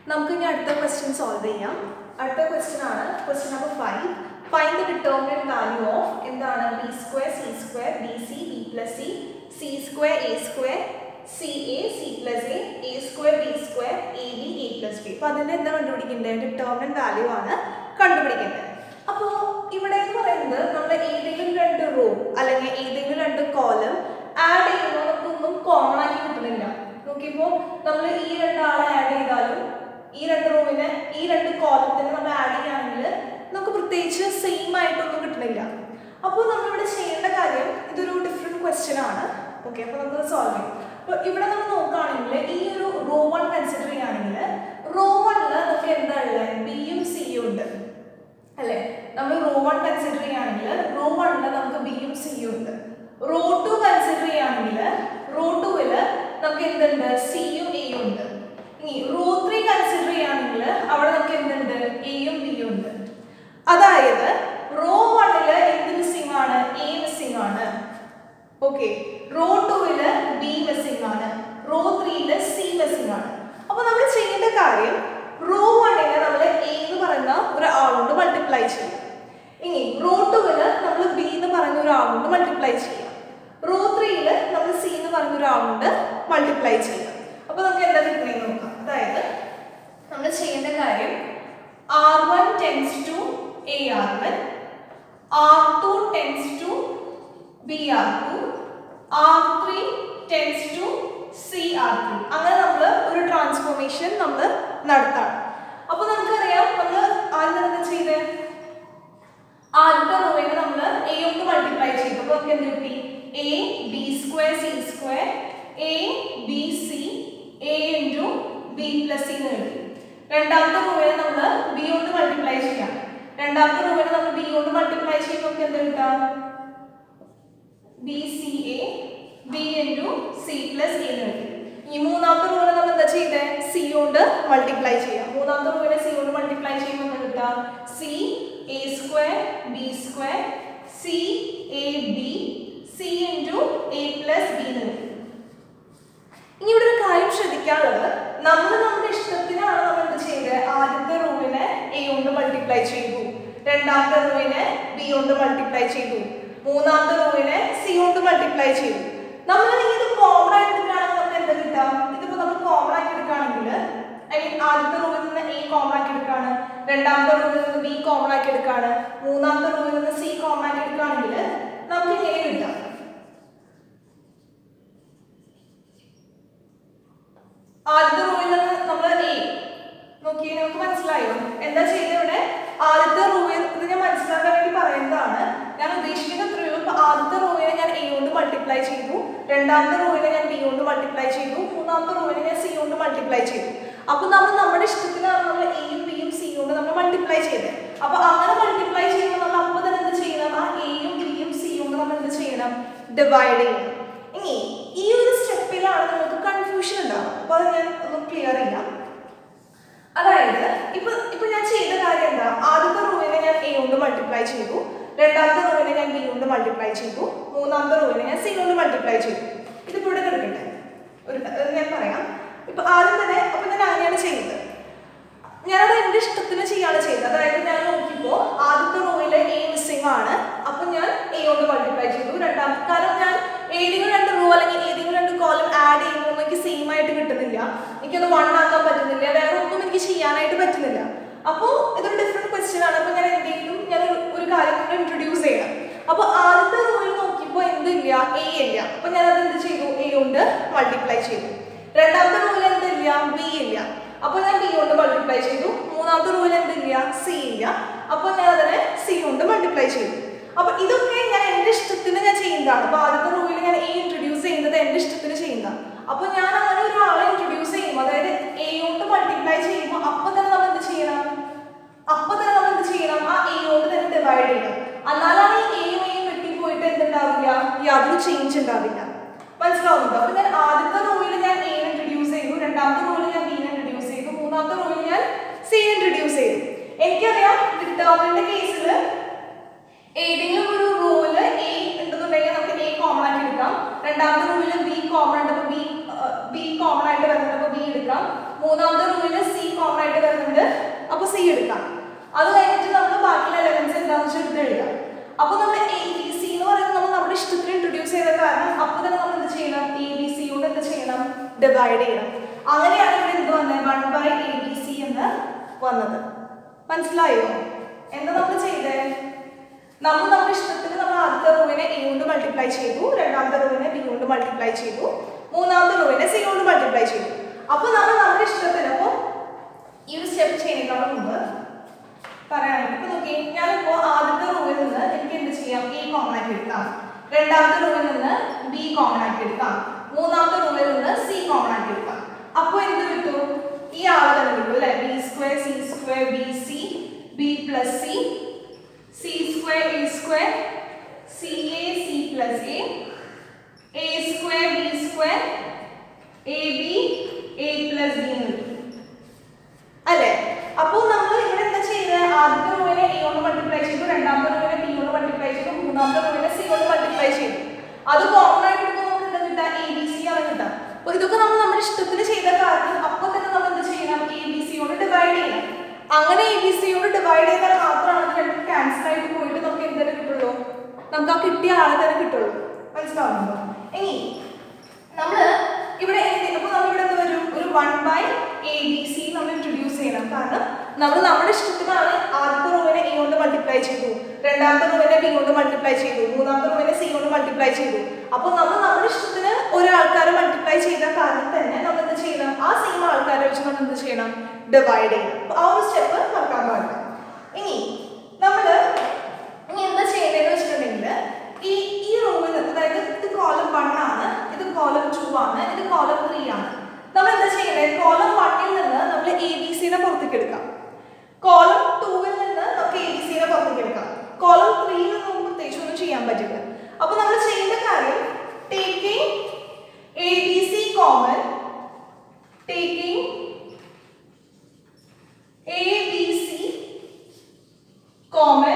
നമുക്ക് ഇനി അടുത്ത ക്വസ്റ്റ്യൻ സോൾവ് ചെയ്യാം അടുത്ത ക്വസ്റ്റ്യൻ ആണ് question number five find the determinant value of എന്താണ് B square C square B C B plus C C square A square C A C plus A A square B square A B A plus B അപ്പോൾ അതിൻ്റെ എന്താ കണ്ടുപിടിക്കേണ്ടത് determinant value ആണ് കണ്ടുപിടിക്കേണ്ടത് അപ്പോൾ ഇവിടെ എന്ന് പറയുന്നത് നമ്മൾ ഏതെങ്കിലും രണ്ട് റോ അല്ലെങ്കിൽ ഏതെങ്കിലും രണ്ട് കോലം ആഡ് ചെയ്യുമ്പോൾ നമുക്കൊന്നും കോമൺ ആക്കി കിട്ടുന്നില്ല നോക്കിയപ്പോൾ നമ്മൾ ഈ രണ്ടാളെ ആഡ് ചെയ്താലും ഈ രണ്ട് റൂമിനെ ഈ രണ്ട് കോലത്തിന് നമ്മൾ ആഡ് ചെയ്യുകയാണെങ്കിൽ നമുക്ക് പ്രത്യേകിച്ച് സെയിം ആയിട്ടൊന്നും കിട്ടുന്നില്ല അപ്പോൾ നമ്മളിവിടെ ചെയ്യേണ്ട കാര്യം ഇതൊരു ഡിഫറെൻറ്റ് ക്വസ്റ്റ്യൻ ആണ് ഓക്കെ അപ്പോൾ നമുക്ക് സോൾവ് ചെയ്യാം അപ്പോൾ ഇവിടെ നമ്മൾ നോക്കുകയാണെങ്കിൽ ഈ ഒരു റോ വൺ കൺസിഡർ ചെയ്യുകയാണെങ്കിൽ റോ വണ്ണിൽ നമുക്ക് എന്താ ഉള്ളത് ബിയും സിയും ഉണ്ട് അല്ലേ നമ്മൾ റോ വൺ കൺസിഡർ ചെയ്യുകയാണെങ്കിൽ റോ വണ്ണിൽ നമുക്ക് ബിയും സിയും ഉണ്ട് റോ ടു കൺസിഡർ ചെയ്യുകയാണെങ്കിൽ റോ ടുവിൽ നമുക്ക് എന്തുണ്ട് സിയും എയും ഉണ്ട് ഇനി റോ ത്രീ കൺസിഡർ ചെയ്യുകയാണെങ്കിൽ അവിടെ നമുക്ക് എന്തുണ്ട് എയും ബിയും ഉണ്ട് അതായത് റോ വണ്ണില് എന്ത് മിസ്സിംഗ് ആണ് എ മിസ്സിംഗ് ആണ് ഓക്കെ റോ ടുവില് ബി മിസ്സിംഗ് ആണ് റോ ത്രീയില് സി മിസ്സിംഗ് ആണ് അപ്പൊ നമ്മൾ ചെയ്യേണ്ട കാര്യം റോ വണ്ണിനെ നമ്മൾ എ എന്ന് പറയുന്ന ഒരു ആളുകൊണ്ട് മൾട്ടിപ്ലൈ ചെയ്യും ഇനി റോ ടുവില് നമ്മൾ ബി എന്ന് പറയുന്ന ഒരു ആളുകൊണ്ട് മൾട്ടിപ്ലൈ ചെയ്യാം റോ ത്രീയില് നമ്മൾ സി എന്ന് പറയുന്ന ഒരു ആളുകൊണ്ട് മൾട്ടിപ്ലൈ ചെയ്യാം അപ്പൊ നമുക്ക് എന്താ കിട്ടുന്നത് നോക്കാം അതായത് നമ്മൾ ചെയ്യേണ്ട കാര്യം R one tends to A R one R two tends to B R two R three tends to C R three അങ്ങനെ നമ്മൾ ഒരു ട്രാൻസ്ഫോർമേഷൻ നമ്മൾ നടത്താം അപ്പോൾ നമുക്കറിയാം നമ്മൾ ആദ്യം എന്താ ചെയ്തേ ആദ്യത്തെ റോയിനെ നമ്മൾ എ കൊണ്ട് മൾട്ടിപ്ലൈ ചെയ്തു അപ്പോൾ നമുക്ക് എന്ത് കിട്ടി A B square C square A B C A into B plus C എന്ന് കിട്ടി രണ്ടാമത്തെ റോയിനെ നമ്മൾ ബി കൊണ്ട് മൾട്ടിപ്ലൈ ചെയ്യാം രണ്ടാമത്തെ റോയിനെ നമ്മൾ ബി കൊണ്ട് മൾട്ടിപ്ലൈ ചെയ്യുമ്പോൾ നമുക്ക് എന്ത് കിട്ടാം B C A B into C plus A എന്ന് കിട്ടി ഈ മൂന്നാമത്തെ റൂമിനെ നമ്മൾ എന്താ ചെയ്തേ സി കൊണ്ട് മൾട്ടിപ്ലൈ ചെയ്യാം മൂന്നാമത്തെ റൂമിനെ സി കൊണ്ട് മൾട്ടിപ്ലൈ ചെയ്യുമ്പോൾ എന്താ കിട്ടാം C A square B square C A B C into A plus B എന്ന് കിട്ടി ഇനി ഇവിടെ ഒരു കാര്യം ശ്രദ്ധിക്കാനുള്ളത് നമ്മൾ നമ്മുടെ ഇഷ്ടത്തിനാണ് നമ്മൾ എന്ത് ചെയ്തത് ആദ്യത്തെ റൂമിനെ എ കൊണ്ട് മൾട്ടിപ്ലൈ ചെയ്തു രണ്ടാമത്തെ റൂമിനെ ബി കൊണ്ട് മൾട്ടിപ്ലൈ ചെയ്തു മൂന്നാമത്തെ റൂമിനെ സി കൊണ്ട് മൾട്ടിപ്ലൈ ചെയ്തു നമ്മൾ ഇത് കോമൺ ആയിട്ട് എടുക്കുകയാണെങ്കിൽ നമുക്ക് എന്താ കിട്ടാം ഇതിപ്പോ നമ്മൾ കോമൺ ആക്കി എടുക്കുകയാണെങ്കിൽ ഐ മീൻ ആദ്യത്തെ റൂമിൽ നിന്ന് എ കോമൺ ആക്കി എടുക്കുകയാണ് രണ്ടാമത്തെ റൂമിൽ നിന്ന് ബി കോമൺ ആക്കി എടുക്കുകയാണ് മൂന്നാമത്തെ റൂമിൽ നിന്ന് സി കോമൺ ആക്കി എടുക്കുകയാണെങ്കിൽ നമുക്ക് ഇങ്ങനെ കിട്ടാം ആദ്യത്തെ റൂമിൽ നിന്ന് നമ്മൾ എ നോക്കി നമുക്ക് മനസ്സിലായോ എന്താ ചെയ്തത് ഇവിടെ ആദ്യത്തെ റൂമിൽ ഇത് ഞാൻ മനസ്സിലാക്കാൻ വേണ്ടി പറയുന്നതാണ് ഞാൻ ഉദ്ദേശിക്കുന്ന എത്രയോ ഇപ്പൊ ആദ്യത്തെ റൂമിനെ ഞാൻ എ കൊണ്ട് മൾട്ടിപ്ലൈ ചെയ്തു രണ്ടാമത്തെ റൂമിനെ ഞാൻ ബി കൊണ്ട് മൾട്ടിപ്ലൈ ചെയ്തു മൂന്നാമത്തെ റൂമിനെ ഞാൻ സി കൊണ്ട് മൾട്ടിപ്ലൈ ചെയ്തു അപ്പൊ നമ്മൾ നമ്മുടെ ഇഷ്ടത്തിനാണ് നമ്മൾ എയും ബിയും സി കൊണ്ട് നമ്മൾ മൾട്ടിപ്ലൈ ചെയ്തത് അപ്പൊ അങ്ങനെ മൾട്ടിപ്ലൈ ചെയ്യുമ്പോൾ നമ്മൾ അപ്പൊ തന്നെ എന്ത് ചെയ്യണം ആ എയും ബിയും സിയും കൊണ്ട് നമ്മൾ എന്ത് ചെയ്യണം ഡിവൈഡ് ചെയ്യണം ഇനി ഈ ഒരു സ്റ്റെപ്പിലാണ് നമുക്ക് കൺഫ്യൂഷൻ ഉണ്ടാവുക അപ്പൊ അത് ഞാൻ ഒന്ന് ക്ലിയർ ചെയ്യാം അതായത് ഇപ്പൊ ഇപ്പൊ ഞാൻ ചെയ്ത കാര്യം എന്താ ആദ്യത്തെ റൂമിനെ ഞാൻ എ കൊണ്ട് മൾട്ടിപ്ലൈ ചെയ്തു രണ്ടാമത്തെ റൂമിനെ ഞാൻ ബി കൊണ്ട് മൾട്ടിപ്ലൈ ചെയ്തു മൂന്നാമത്തെ റൂമിനെ ഞാൻ സി കൊണ്ട് മൾട്ടിപ്ലൈ ചെയ്തു ഇതിപ്പോ ഇവിടെ കിടക്കട്ടെ ഒരു അത് ഞാൻ പറയാം ഇപ്പൊ ആദ്യം തന്നെ അപ്പൊ ഞാൻ അങ്ങനെയാണ് ചെയ്യുന്നത് ഞാനത് എൻ്റെ ഇഷ്ടത്തിന് ചെയ്യാണ് ചെയ്തത് അതായത് ഞാൻ നോക്കിയപ്പോൾ ആദ്യത്തെ റൂമിൽ എ മിസ്സിംഗ് ആണ് അപ്പം ഞാൻ എ കൊണ്ട് മൾട്ടിപ്ലൈ ചെയ്തു രണ്ടാമത്തെ കാരണം ഞാൻ ഏതെങ്കിലും രണ്ട് റൂ അല്ലെങ്കിൽ ഏതെങ്കിലും രണ്ട് കോലം ആഡ് ചെയ്യുമ്പോൾ എനിക്ക് സെയിം ആയിട്ട് കിട്ടുന്നില്ല എനിക്കത് വൺ ആക്കാൻ പറ്റുന്നില്ല വേറെ ഒന്നും എനിക്ക് ചെയ്യാനായിട്ട് പറ്റുന്നില്ല അപ്പോൾ ഇതൊരു ഡിഫറെൻറ്റ് ക്വസ്റ്റ്യൻ ആണ് അപ്പോൾ ഞാൻ എന്തെങ്കിലും ഞാൻ ഒരു- ഒരു കാര്യം കൂടെ ഇൻട്രൊഡ്യൂസ് ചെയ്യണം അപ്പോൾ ആദ്യത്തെ റൂമിൽ നോക്കിയപ്പോൾ എന്തില്ല എ ഇല്ല അപ്പോൾ ഞാൻ അത് എന്ത് ചെയ്തു എ കൊണ്ട് മൾട്ടിപ്ലൈ ചെയ്തു രണ്ടാമത്തെ റൂമിൽ എന്തില്ല ബി ഇല്ല അപ്പോൾ ഞാൻ ബി കൊണ്ട് മൾട്ടിപ്ലൈ ചെയ്തു മൂന്നാമത്തെ റൂമിൽ എന്തില്ല സി ഇല്ല അപ്പോൾ ഞാൻ അതിനെ സി കൊണ്ട് മൾട്ടിപ്ലൈ ചെയ്തു അപ്പൊ ഇതൊക്കെ ഞാൻ എൻ്റെ ഇഷ്ടത്തിന് ഞാൻ ചെയ്യുന്നതാണ് അപ്പൊ ആദ്യത്തെ റൂമിൽ ഞാൻ എ ഇൻട്രൊഡ്യൂസ് ചെയ്യുന്നത് എൻ്റെ ഇഷ്ടത്തിന് ചെയ്യുന്നതാണ് അപ്പൊ ഞാൻ അങ്ങനെ ഒരാളെ ഇൻട്രൊഡ്യൂസ് ചെയ്യുമ്പോൾ അതായത് എ കൊണ്ട് മൾട്ടിപ്ലൈ ചെയ്യുമ്പോൾ അപ്പൊ തന്നെ നമ്മൾ എന്ത് ചെയ്യണം അപ്പൊ തന്നെ നമ്മൾ എന്ത് ചെയ്യണം ആ എ കൊണ്ട് തന്നെ ഡിവൈഡ് ചെയ്യണം എന്നാലാണ് ഈ എയും എയും വെട്ടിപ്പോയിട്ട് എന്തുണ്ടാവില്ല യാതൊരു ചേഞ്ച് ഉണ്ടാവില്ല മനസ്സിലാവുന്നുണ്ടോ അപ്പൊ ഞാൻ ആദ്യത്തെ റൂമിൽ ഞാൻ എ ഇൻട്രൊഡ്യൂസ് ചെയ്തു രണ്ടാമത്തെ റൂമിൽ ഞാൻ ബി ഇൻട്രൊഡ്യൂസ് ചെയ്തു മൂന്നാമത്തെ റൂമിൽ ഞാൻ സി ഇൻട്രൊഡ്യൂസ് ചെയ്തു എനിക്കറിയാം ഡിറ്റർമിന്റെ കേസിൽ ഏതെങ്കിലും ഒരു റൂമില് എ ഉണ്ടെന്നുണ്ടെങ്കിൽ നമുക്ക് എ കോമൺ ആക്കി എടുക്കാം രണ്ടാമത്തെ റൂമിൽ ബി കോമൺ ഉണ്ട് അപ്പോൾ ബി ബി കോമൺ ആയിട്ട് വരുന്നുണ്ട് അപ്പോൾ ബി എടുക്കാം എടുക്കാം മൂന്നാമത്തെ റൂമിൽ സി കോമൺ ആയിട്ട് വരുന്നുണ്ട് അപ്പോൾ സി എടുക്കാം അത് കഴിഞ്ഞിട്ട് നമ്മൾ ബാക്കിയുള്ള എലമെന്റ്സ് എന്താണെന്ന് വെച്ചാൽ എടുത്ത് എഴുതാം അപ്പോൾ നമ്മൾ എ ബി സി എന്ന് പറയുന്നത് നമ്മൾ നമ്മുടെ ഇഷ്ടത്തിന് ഇൻട്രൊഡ്യൂസ് ചെയ്ത കാരണം അപ്പോൾ തന്നെ നമ്മൾ എന്ത് ചെയ്യണം എ ബി സി കൊണ്ട് എന്ത് ചെയ്യണം ഡിവൈഡ് ചെയ്യണം അങ്ങനെയാണ് ഇവിടെ എന്ത് വന്നത് one by A B C എന്ന് വന്നത് മനസ്സിലായോ എന്താ നമ്മൾ ചെയ്തേ നമ്മൾ നമ്മുടെ ഇഷ്ടത്തിന് നമ്മൾ ആദ്യത്തെ റൂവിനെ എ കൊണ്ട് മൾട്ടിപ്ലൈ ചെയ്തു രണ്ടാമത്തെ റൂവിനെ ബി കൊണ്ട് മൾട്ടിപ്ലൈ ചെയ്തു മൂന്നാമത്തെ റൂവിനെ സി കൊണ്ട് മൾട്ടിപ്ലൈ ചെയ്തു അപ്പോൾ നമ്മൾ നമ്മുടെ ഇഷ്ടത്തിന് അപ്പോൾ ഈ ഒരു സ്റ്റെപ്പ് ചെയ്യുന്നതിനോട് മുമ്പ് പറയുകയാണെങ്കിൽ ഇപ്പൊ നോക്കി ഞാനിപ്പോ ആദ്യത്തെ റൂമിൽ നിന്ന് എനിക്ക് എന്ത് ചെയ്യാം എ കോമൺ ആക്കി എടുക്കാം രണ്ടാമത്തെ റൂമിൽ നിന്ന് ബി കോമൺ ആക്കി എടുക്കാം മൂന്നാമത്തെ റൂമിൽ നിന്ന് സി കോമൺ ആക്കി എടുക്കാം അപ്പോൾ എന്ത് കിട്ടും ഈ ആള് തന്നെ കിട്ടും അല്ലെ B square C square B C B plus C C square A square C A C plus A A square B square A B A plus B എന്ന് കിട്ടും അല്ലേ അപ്പോൾ നമ്മൾ ഇവിടെ എന്താ ചെയ്തത് ആദ്യത്തെ റൂവിനെ എ കൊണ്ട് മൾട്ടിപ്ലൈ ചെയ്തു രണ്ടാമത്തെ റൂവിനെ ബി കൊണ്ട് മൾട്ടിപ്ലൈ ചെയ്തു മൂന്നാമത്തെ റൂവിനെ സി കൊണ്ട് മൾട്ടിപ്ലൈ ചെയ്തു അത് കോമൺ ആയിട്ട് എടുക്കുമ്പോൾ നമുക്ക് എന്താ കിട്ടുക എ ബി സി ആണ് കിട്ടുക അപ്പോൾ ഇതൊക്കെ നമ്മൾ നമ്മുടെ ഇഷ്ടത്തിന് ചെയ്ത കാരണം അപ്പോൾ തന്നെ നമ്മൾ എന്ത് ചെയ്യണം എ ബി സി കൊണ്ട് ഡിവൈഡ് ചെയ്യണം അങ്ങനെ എ ബി സി കൊണ്ട് ഡിവൈഡ് ചെയ്താൽ മാത്രമാണ് ഇത് രണ്ടും ക്യാൻസൽ ആയിട്ട് പോയിട്ട് നമുക്ക് എന്തെങ്കിലും കിട്ടുള്ളൂ നമുക്ക് ആ കിട്ടിയ ആളെ തന്നെ കിട്ടുള്ളൂ മനസ്സിലാവുന്നുണ്ടോ ഇനി നമ്മള് ഇവിടെ എന്ത് അപ്പൊ നമ്മളിവിടെ എന്ത് വരും ഒരു one by A B C നമ്മൾ ഇൻട്രൊഡ്യൂസ് ചെയ്യണം കാരണം നമ്മൾ നമ്മുടെ ഇഷ്ടത്തിനാണ് ആദ്യത്തെ റൂമിനെ എ കൊണ്ട് മൾട്ടിപ്ലൈ ചെയ്തു രണ്ടാമത്തെ റൂമിനെ ബി കൊണ്ട് മൾട്ടിപ്ലൈ ചെയ്തു മൂന്നാമത്തെ റൂമിനെ സി കൊണ്ട് മൾട്ടിപ്ലൈ ചെയ്തു അപ്പോൾ നമ്മൾ നമ്മുടെ ഇഷ്ടത്തിന് ഒരാൾക്കാരെ മൾട്ടിപ്ലൈ ചെയ്ത കാരണം തന്നെ നമ്മൾ എന്ത് ചെയ്യണം ആ സെയിം ആൾക്കാരെ വെച്ച് നമ്മൾ എന്ത് ചെയ്യണം ഡിവൈഡ് ചെയ്യണം അപ്പൊ ആ ഒരു സ്റ്റെപ്പ് മറക്കാൻ പാടില്ല ഇനി നമ്മള് ഇനി എന്താ ചെയ്യേണ്ടതെന്ന് വെച്ചിട്ടുണ്ടെങ്കിൽ ഈ ഈ റൂമിൽ അതായത് ഇത് കോളം വൺ ആണ് ഇത് കോളം ടു ആണ് ഇത് കോളം ത്രീ ആണ് നമ്മൾ എന്താ ചെയ്യേണ്ടത് കോളം വണ്ണിൽ നിന്ന് നമ്മൾ എ ബി സിനെ പുറത്തേക്ക് എടുക്കാം കോളം ടൂവിൽ നിന്ന് നമുക്ക് എ ബി സിനെ പുറത്തേക്ക് എടുക്കാം കോളം ത്രീയിൽ നിന്ന് നമുക്ക് പ്രത്യേകിച്ച് ഒന്നും ചെയ്യാൻ പറ്റില്ല അപ്പൊ നമ്മൾ ചെയ്യേണ്ട കാര്യം taking A B C common taking A B C common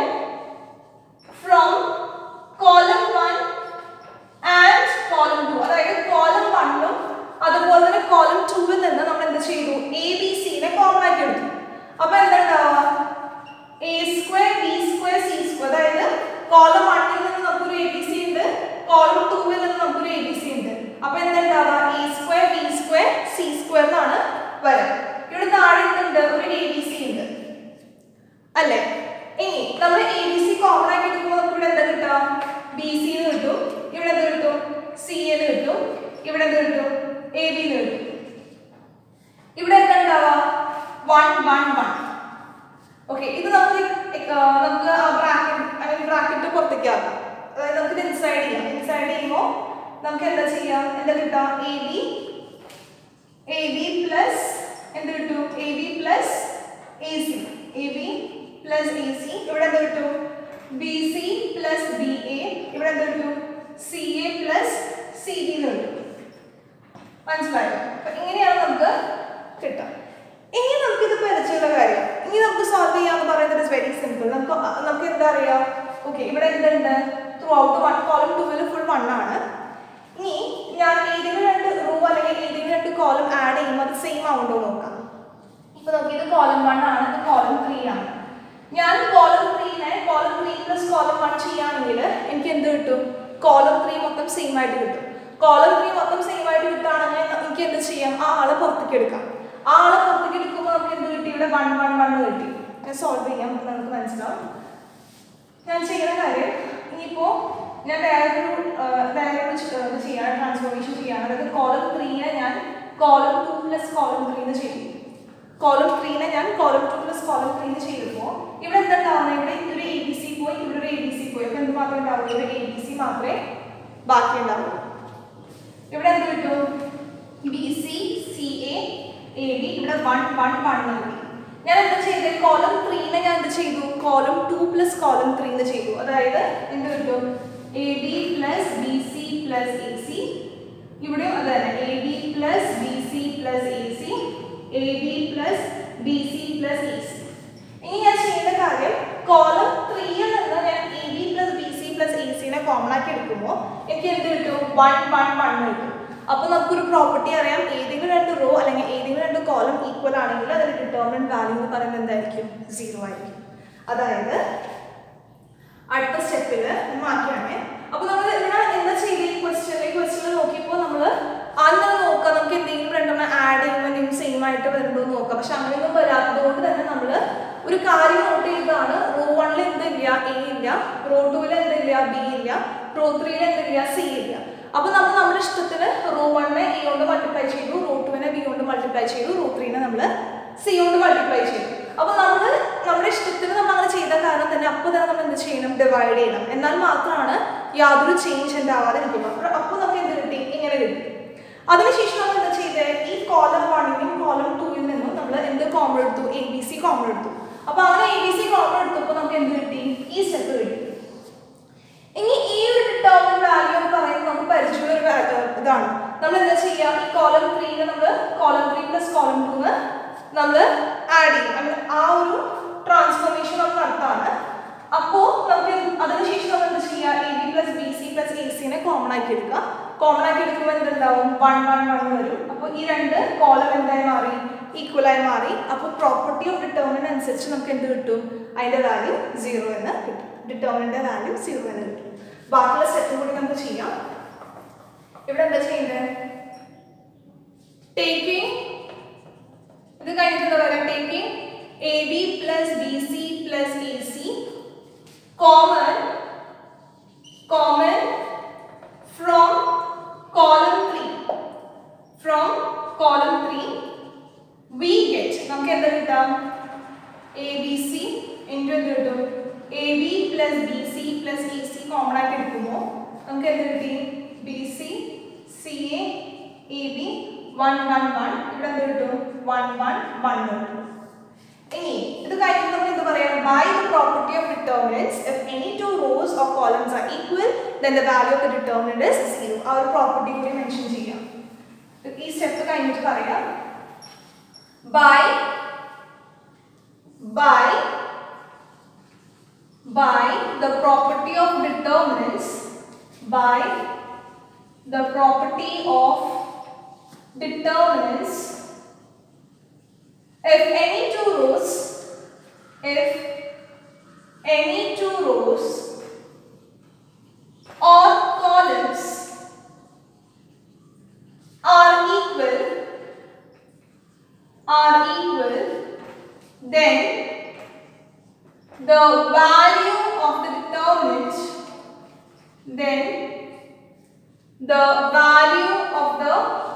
from column 1 and column 2 അതായത് column 1 ഉം അതുപോലെ തന്നെ column 2 ൽ നിന്ന് നമ്മൾ എന്ത് ചെയ്തു എ ബി സിനെ കോമൺ ആക്കി എടുത്തു അപ്പൊ എന്താ ഉണ്ടാവുക A square B square C square അതായത് കോളം വണ്ണിൽ നിന്ന് നമുക്കൊരു എ ബി സി ഉണ്ട് കോളം ടൂവിൽ നിന്ന് നമുക്കൊരു എ ബി സി ഉണ്ട് അപ്പൊ എന്താ ഉണ്ടാവുക A square B square C square എന്നാണ് വരാം ഇവിടെ താഴെ എന്തുണ്ട് ഒരു എ ബി സി ഉണ്ട് അല്ലേ ഇനി നമ്മൾ എ ബി സി കോമൺ ആക്കി എടുക്കുമ്പോൾ നമുക്ക് ഇവിടെ എന്താ കിട്ടുക ബി സി എന്ന് കിട്ടും ഇവിടെ എന്ത് കിട്ടും സി എന്ന് കിട്ടും ഇവിടെ എന്ത് കിട്ടും എ ബി എന്ന് കിട്ടും ഇവിടെ എന്താ ഉണ്ടാവുക വൺ വൺ വൺ ഓക്കെ ഇത് നമുക്ക് എക്- ആ, നമുക്ക് ആ ബ്രാക്കറ്റ് അല്ലെങ്കിൽ ബ്രാക്കറ്റ് പുറത്തേക്ക് ആക്കാം അതായത് നമുക്ക് ഇത് ഇൻസൈഡ് ചെയ്യാം ഇൻസൈഡ് ചെയ്യുമ്പോൾ നമുക്ക് എന്താ ചെയ്യാം എന്താ കിട്ടുക A B A B plus എന്ത് കിട്ടും A B plus A C A B plus A C ഇവിടെ എന്ത് കിട്ടും B C plus B A ഇവിടെ എന്ത് കിട്ടും C A plus C B എന്ന് കിട്ടും മനസ്സിലായോ അപ്പൊ ഇങ്ങനെയാണ് നമുക്ക് കിട്ടുക ഇനി നമുക്ക് ഇത് പരിചയമുള്ള കാര്യം ഇനി നമുക്ക് സോൾവ് ചെയ്യാന്ന് പറയുന്നത് ഇസ് വെരി സിമ്പിൾ നമുക്ക് അ- നമുക്ക് എന്താ അറിയാം ഓക്കെ ഇവിടെ എന്തുണ്ട് ത്രൂ ഔട്ട് വൺ കോളം ടൂവിൽ ഫുൾ വൺ ആണ് ഇനി ഞാൻ ഏതെങ്കിലും രണ്ട് റോ അല്ലെങ്കിൽ ഏതെങ്കിലും രണ്ട് കോളം ആഡ് ചെയ്യുമ്പോൾ അത് സെയിം ആവുണ്ടോ നോക്കാം ഇപ്പൊ നോക്കി ഇത് കോളം വൺ ആണ് ഇത് കോളം ത്രീ ആണ് ഞാൻ കോളം ത്രീനെ column three plus column one ചെയ്യുകയാണെങ്കിൽ എനിക്ക് എന്ത് കിട്ടും കോളം ത്രീ മൊത്തം സെയിം ആയിട്ട് കിട്ടും കോളം ത്രീ മൊത്തം സെയിം ആയിട്ട് കിട്ടുകയാണെങ്കിൽ എനിക്ക് എന്ത് ചെയ്യാം ആ ആളെ പുറത്തേക്ക് എടുക്കാം ആ ആളെ പുറത്തേക്ക് എടുക്കുമ്പോൾ നമുക്ക് എന്ത് കിട്ടി ഇവിടെ വൺ വൺ വൺ കിട്ടി ഞാൻ സോൾവ് ചെയ്യാം അപ്പോൾ നമുക്ക് മനസ്സിലാവും ഞാൻ ചെയ്യുന്ന കാര്യം ഇനിയിപ്പോൾ ഞാൻ വേറൊരു ആ, വേറൊരു ചെ- ഇത് ചെയ്യാണ് ട്രാൻസ്ഫോർമേഷൻ ചെയ്യാണ് അതായത് കോളം ത്രീനെ ഞാൻ കോളം ടു പ്ലസ് കോളം ത്രീന്ന് ചെയ്തു കോളം ത്രീനെ ഞാൻ കോളം ടു പ്ലസ് കോളം ത്രീന്ന് ചെയ്തപ്പോൾ ഇവിടെ എന്താ ഉണ്ടാവുന്നത് ഇവിടെ ഒരു എ ബി സി പോയി ഇവിടെ ഒരു എ ബി സി പോയി അപ്പോൾ എന്ത് മാത്രമേ ഉണ്ടാവുള്ളൂ ഒരു എ ബി സി മാത്രമേ ബാക്കി ഉണ്ടാവുള്ളൂ ഇവിടെ എന്ത് കിട്ടും B C C A A B ഇവിടെ വൺ വൺ വൺ കിട്ടി ഞാൻ എന്താ ചെയ്തത് കോളം ത്രീനെ ഞാൻ എന്ത് ചെയ്തു column two plus column three എന്ന് ചെയ്തു അതായത് എന്ത് കിട്ടും A B plus B C plus A C ഇവിടെയും അത് തന്നെ A B plus B C plus A C A B plus B C plus A C ഇനി ഞാൻ ചെയ്യേണ്ട കാര്യം കോളം ത്രീയിൽ നിന്ന് ഞാൻ A B plus B C plus A സിനെ കോമൺ ആക്കി എടുക്കുമ്പോൾ എനിക്ക് എന്ത് കിട്ടും വൺ വൺ വൺ കിട്ടും അപ്പോൾ നമുക്കൊരു പ്രോപ്പർട്ടി അറിയാം ഏതെങ്കിലും രണ്ട് റോ അല്ലെങ്കിൽ ഏതെങ്കിലും കോളം ഈക്വൽ ആണെങ്കിൽ അതിന്റെ ഡിറ്റർമിനന്റ് വാല്യൂ എന്ന് പറയുന്നത് എന്തായിരിക്കും സീറോ ആയിരിക്കും അതായത് അടുത്ത സ്റ്റെപ്പിൽ മാറ്റിയാണേ അപ്പൊ നമ്മൾ ഇവിടെ എന്താ ചെയ്ത് ഈ ക്വസ്റ്റ്യൻ ഈ ക്വസ്റ്റ്യൻ നോക്കിയപ്പോൾ നമ്മൾ ആദ്യം നമ്മൾ നോക്കാം നമുക്ക് എന്തെങ്കിലും രണ്ടെണ്ണം ആഡ് ചെയ്യുമ്പോൾ എന്തെങ്കിലും സെയിം ആയിട്ട് വരുന്നുണ്ടോ എന്ന് നോക്കാം പക്ഷെ അങ്ങനെയൊന്നും വരാത്തത് കൊണ്ട് തന്നെ നമ്മൾ ഒരു കാര്യം നോട്ട് ചെയ്തതാണ് റോ വണ്ണിൽ എന്തില്ല എ ഇല്ല റോ ടൂവിൽ എന്തില്ല ബി ഇല്ല റോ ത്രീയിൽ എന്തില്ല സി ഇല്ല അപ്പൊ നമ്മൾ നമ്മുടെ ഇഷ്ടത്തിന് റോ വണ്ണിനെ എ കൊണ്ട് മൾട്ടിപ്ലൈ ചെയ്തു റോ ടുവിനെ ബി കൊണ്ട് മൾട്ടിപ്ലൈ ചെയ്തു റോ ത്രീനെ നമ്മൾ സി കൊണ്ട് മൾട്ടിപ്ലൈ ചെയ്തു അപ്പൊ നമ്മൾ നമ്മുടെ ഇഷ്ടത്തിന് നമ്മൾ അങ്ങനെ ചെയ്ത കാരണം തന്നെ അപ്പോൾ തന്നെ നമ്മൾ എന്ത് ചെയ്യണം ഡിവൈഡ് ചെയ്യണം എന്നാൽ മാത്രമാണ് യാതൊരു ചേഞ്ച് ഉണ്ടാവാതെ കിട്ടുക അപ്പോൾ അപ്പോൾ നമുക്ക് എന്ത് കിട്ടി ഇങ്ങനെ കിട്ടി അതിനുശേഷം നമ്മൾ എന്താ ചെയ്തത് ഈ കോലം വണ്ണിനും കോലം ടൂവിൽ നിന്നും നമ്മൾ എന്ത് കോമൺ എടുത്തു എ ബി സി കോമൺ എടുത്തു അപ്പൊ അങ്ങനെ എ ബി സി കോമൺ എടുത്തപ്പോൾ നമുക്ക് എന്ത് കിട്ടി ഈ സ്റ്റെപ്പ് കിട്ടി ഇനി ഈ ഒരു ഡിറ്റർമിനന്റ് വാല്യൂ എന്ന് പറയുന്നത് നമുക്ക് പരിചയമുള്ള ഒരു വാ- ഏർ ഇതാണ് നമ്മൾ എന്താ ചെയ്യുക ഈ കോലം ത്രീനെ നമ്മൾ കോലം ത്രീ പ്ലസ് കോലം ടൂന്ന് നമ്മൾ ആഡ് ചെയ്യും അങ്ങനെ ആ ഒരു ട്രാൻസ്ഫോർമേഷൻ നമ്മൾ നടത്താണ് അപ്പോൾ നമുക്ക് എന്ത്- അതിനുശേഷം നമ്മൾ എന്താ ചെയ്യുക A B plus B C plus A സിനെ കോമൺ ആക്കി എടുക്കുക കോമൺ ആക്കി എടുക്കുമ്പോൾ എന്തുണ്ടാവും വൺ വൺ വൺ വരും അപ്പോൾ ഈ രണ്ട് കോലം എന്തായി മാറി ഈക്വൽ ആയി മാറി അപ്പോൾ പ്രോപ്പർട്ടി ഓഫ് ഡിറ്റർമിനന്റ് അനുസരിച്ച് നമുക്ക് എന്ത് കിട്ടും അതിന്റെ വാല്യൂ സീറോ എന്ന് കിട്ടും ഡിറ്റർമിനന്റെ വാല്യൂ സീറോ എന്ന് കിട്ടും ബാക്കിയുള്ള സ്റ്റെപ്പ് കൂടി നമുക്ക് ചെയ്യാം ഇവിടെ എന്താ ചെയ്യുന്നത് ടേക്കിംഗ് ഇത് കഴിഞ്ഞിട്ട് എന്താ പറയുക taking A B plus B C plus A C common common from column three from column three we get നമുക്ക് എന്താ കിട്ടാം എ ബി സി ഇൻറ്റു എന്ത് കിട്ടും A B plus B C plus A C common ആയിട്ട് എടുക്കുമ്പോൾ നമുക്ക് എന്ത് കിട്ടി B C C A A B one one one ഇവിടെ എന്ത് കിട്ടും വൺ വൺ വൺ കിട്ടും ഇനി ഇത് കഴിഞ്ഞിട്ട് നമുക്ക് എന്ത് പറയാം by the property of determinants if any two rows or columns are equal then the value of the determinant is zero ആ ഒരു പ്രോപ്പർട്ടി കൂടി മെൻഷൻ ചെയ്യാം ഈ സ്റ്റെപ്പ് കഴിഞ്ഞിട്ട് പറയാം by by by the property of determinants by the property of determinants if any two rows if any two rows or columns are equal are equal then the value of the determinant then the value of the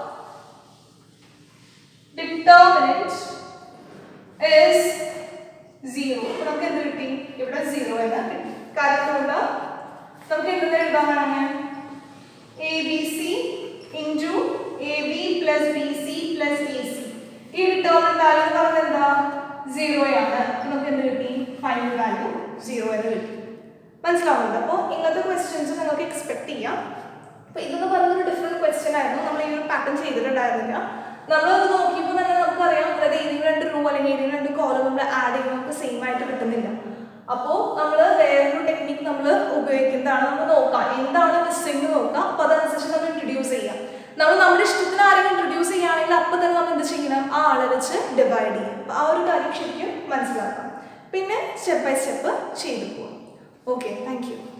determinant is zero അപ്പോൾ നമുക്ക് എന്ത് കിട്ടി ഇവിടെ zero എന്ന് കിട്ടി കാരണം കൊണ്ട് നമുക്ക് എന്തെന്ന് എഴുതാൻ വേണമെങ്കിൽ A B C into A B plus B C plus A C ഈ ഡിറ്റർമിനന്റ് വാല്യൂ എന്ന് പറയുന്നത് എന്താ സീറോ ആണ് നമുക്ക് എന്ത് കിട്ടി ഫൈനൽ വാല്യൂ സീറോ എന്ന് കിട്ടി മനസ്സിലാവുന്നുണ്ട് അപ്പോൾ ഇങ്ങനത്തെ ക്വസ്റ്റ്യൻസ് നിങ്ങൾക്ക് എക്സ്പെക്ട് ചെയ്യാം അപ്പോൾ ഇതെന്ന് പറയുന്നത് ഒരു ഡിഫറെൻറ്റ് ക്വസ്റ്റ്യൻ ആയിരുന്നു നമ്മൾ ഈ ഒരു പാറ്റേൺ ചെയ്തിട്ടുണ്ടായിരുന്നില്ല നമ്മളത് നോക്കിയപ്പോൾ തന്നെ നമുക്കറിയാം അതായത് ഏതെങ്കിലും രണ്ട് റൂ അല്ലെങ്കിൽ ഏതെങ്കിലും രണ്ട് കോളം നമ്മൾ ആഡ് ചെയ്യുമ്പോൾ നമുക്ക് സെയിം ആയിട്ട് കിട്ടുന്നില്ല അപ്പോൾ നമ്മൾ വേറൊരു ടെക്നിക്ക് നമ്മൾ ഉപയോഗിക്കുന്നതാണ് നമ്മൾ നോക്കാം എന്താണ് മിസ്സിങ് നോക്കാം അപ്പോൾ അതനുസരിച്ച് നമ്മൾ ഇൻട്രൊഡ്യൂസ് ചെയ്യാം നമ്മൾ നമ്മുടെ ഇഷ്ടത്തിന് ആരെങ്കിലും ഇൻട്രൊഡ്യൂസ് ചെയ്യുകയാണെങ്കിൽ അപ്പോൾ തന്നെ നമ്മൾ എന്ത് ചെയ്യണം ആ ആളെ വെച്ച് ഡിവൈഡ് ചെയ്യും അപ്പോൾ ആ ഒരു കാര്യം ശരിക്കും മനസ്സിലാക്കാം പിന്നെ സ്റ്റെപ്പ് ബൈ സ്റ്റെപ്പ് ചെയ്തു പോകാം ഓക്കെ താങ്ക് യു